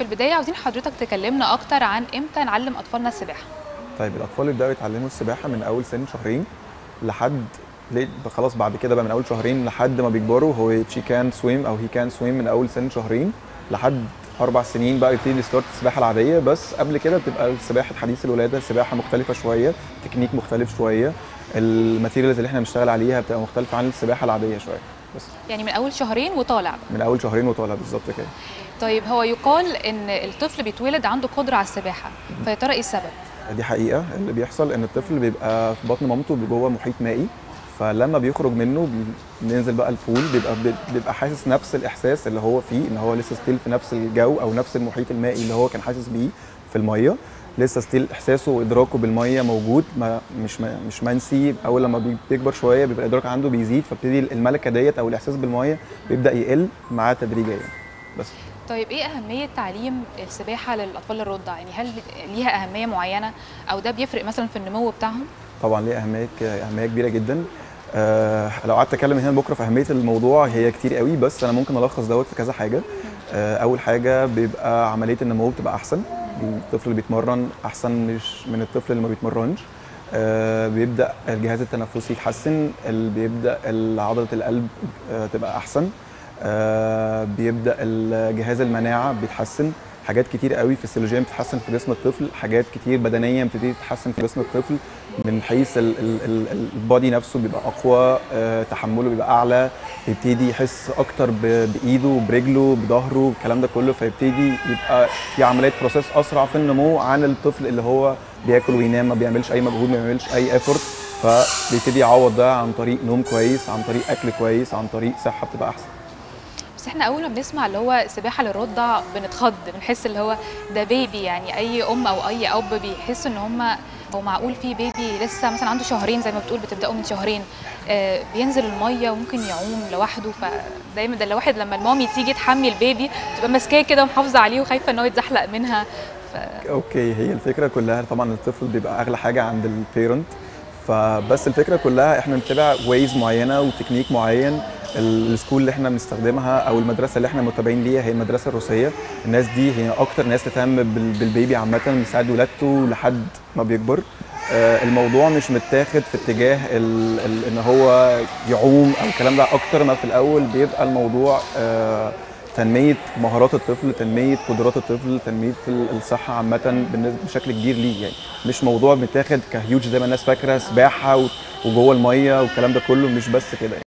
في البدايه عاوزين حضرتك تكلمنا اكتر عن امتى نعلم اطفالنا السباحه طيب الاطفال يبداوا يتعلموا السباحه من اول سن شهرين لحد ليه خلاص بعد كده بقى من اول شهرين لحد ما بيكبروا هو شي كان سويم او هي كان سويم من اول سن شهرين لحد اربع سنين بقى يبتدي ستارت السباحه العاديه بس قبل كده بتبقى سباحه حديث الولاده سباحه مختلفه شويه تكنيك مختلف شويه الماتيريالز اللي احنا بنشتغل عليها بتبقى مختلفه عن السباحه العاديه شويه بس يعني من اول شهرين وطالع من اول شهرين وطالع بالظبط كده طيب هو يقال ان الطفل بيتولد عنده قدره على السباحه فيا ترى ايه السبب دي حقيقه اللي بيحصل ان الطفل بيبقى في بطن مامته جوه محيط مائي فلما بيخرج منه بننزل بقى البول بيبقى بيبقى حاسس نفس الاحساس اللي هو فيه ان هو لسه ستيل في نفس الجو او نفس المحيط المائي اللي هو كان حاسس بيه في الميه لسه ستيل احساسه وادراكه بالميه موجود ما مش ما مش منسي اول لما بيكبر شويه بيبقى الادراك عنده بيزيد فبتدي الملكه ديت او الاحساس بالميه بيبدا يقل معاه تدريجيا بس طيب ايه اهميه تعليم السباحه للاطفال الرضع يعني هل ليها اهميه معينه او ده بيفرق مثلا في النمو بتاعهم طبعا ليه اهميه اهميه كبيره جدا آه لو قعدت اتكلم هنا بكره في اهميه الموضوع هي كتير قوي بس انا ممكن الخص دوت في كذا حاجه آه اول حاجه بيبقى عمليه النمو بتبقى احسن الطفل اللي بيتمرن احسن مش من الطفل اللي ما بيتمرنش آه بيبدا الجهاز التنفسي يتحسن بيبدا عضله القلب آه تبقى احسن آه بيبدا جهاز المناعه بيتحسن حاجات كتير قوي فسيولوجيا بتتحسن في جسم الطفل حاجات كتير بدنيا بتبتدي تتحسن في جسم الطفل من حيث البادي نفسه بيبقى اقوى أه تحمله بيبقى اعلى بيبتدي يحس اكتر بايده برجله بظهره الكلام ده كله فيبتدي يبقى في عمليه بروسيس اسرع في النمو عن الطفل اللي هو بياكل وينام ما بيعملش اي مجهود ما بيعملش اي ايفورت فبيبتدي يعوض ده عن طريق نوم كويس عن طريق اكل كويس عن طريق صحه بتبقى احسن بس احنا اول ما بنسمع اللي هو سباحه للرضع بنتخض بنحس اللي هو ده بيبي يعني اي ام او اي اب بيحسوا ان هم هو معقول في بيبي لسه مثلا عنده شهرين زي ما بتقول بتبداوا من شهرين آه بينزل الميه وممكن يعوم لوحده فدايما ده الواحد لما المامي تيجي تحمي البيبي تبقى ماسكاه كده ومحافظه عليه وخايفه ان هو يتزحلق منها ف... اوكي هي الفكره كلها طبعا الطفل بيبقى اغلى حاجه عند البيرنت فبس الفكره كلها احنا بنتبع ويز معينه وتكنيك معين السكول اللي احنا بنستخدمها او المدرسه اللي احنا متابعين ليها هي المدرسه الروسيه الناس دي هي اكتر ناس تهتم بالبيبي عامه من ساعه ولادته لحد ما بيكبر الموضوع مش متاخد في اتجاه ال ال ان هو يعوم او الكلام ده اكتر ما في الاول بيبقى الموضوع تنميه مهارات الطفل تنميه قدرات الطفل تنميه الصحه عامه بشكل كبير ليه يعني مش موضوع متاخد كهيوج زي ما الناس فاكره سباحه وجوه الميه والكلام ده كله مش بس كده